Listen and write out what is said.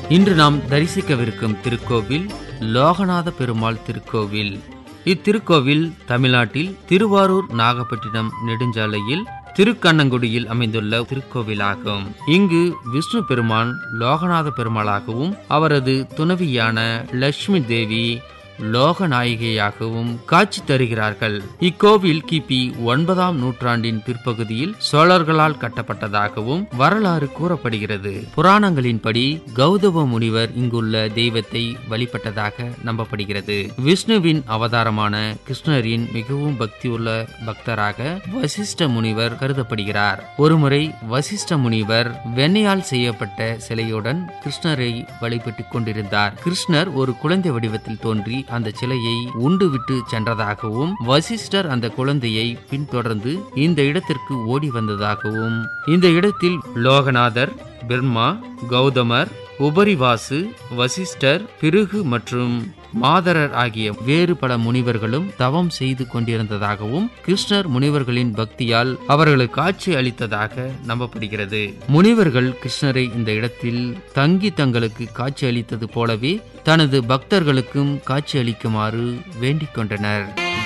இன்று நாம் தரிசிக்கவிருக்கும் திருக்கோவில் லோகநாத பெருமாள் திருக்கோவில் இத்திருக்கோவில் தமிழ்நாட்டில் திருவாரூர் நாகப்பட்டினம் நெடுஞ்சாலையில் திருக்கண்ணங்குடியில் அமைந்துள்ள திருக்கோவிலாகும் இங்கு விஷ்ணு பெருமான் லோகநாத பெருமாளாகவும் அவரது துணவியான லட்சுமி தேவி லோகநாயகியாகவும் காட்சி தருகிறார்கள் இக்கோவில் கிபி ஒன்பதாம் நூற்றாண்டின் பிற்பகுதியில் சோழர்களால் கட்டப்பட்டதாகவும் வரலாறு கூறப்படுகிறது புராணங்களின்படி கௌதம முனிவர் இங்குள்ள தெய்வத்தை வழிபட்டதாக நம்பப்படுகிறது விஷ்ணுவின் அவதாரமான கிருஷ்ணரின் மிகவும் பக்தியுள்ள பக்தராக வசிஷ்ட முனிவர் கருதப்படுகிறார் ஒருமுறை வசிஷ்ட முனிவர் வெண்ணையால் செய்யப்பட்ட சிலையுடன் கிருஷ்ணரை வழிபட்டுக் கொண்டிருந்தார் கிருஷ்ணர் ஒரு குழந்தை வடிவத்தில் தோன்றி அந்த சிலையை உண்டு விட்டு சென்றதாகவும் வசிஷ்டர் அந்த குழந்தையை பின்தொடர்ந்து இந்த இடத்திற்கு ஓடி வந்ததாகவும் இந்த இடத்தில் லோகநாதர் பிரம்மா கௌதமர் உபரிவாசு வசிஷ்டர் பிருகு மற்றும் மாதரர் ஆகிய வேறு பல முனிவர்களும் தவம் செய்து கொண்டிருந்ததாகவும் கிருஷ்ணர் முனிவர்களின் பக்தியால் அவர்களுக்கு காட்சி அளித்ததாக நம்பப்படுகிறது முனிவர்கள் கிருஷ்ணரை இந்த இடத்தில் தங்கி தங்களுக்கு காட்சி அளித்தது போலவே தனது பக்தர்களுக்கும் காட்சி அளிக்குமாறு வேண்டிக் கொண்டனர்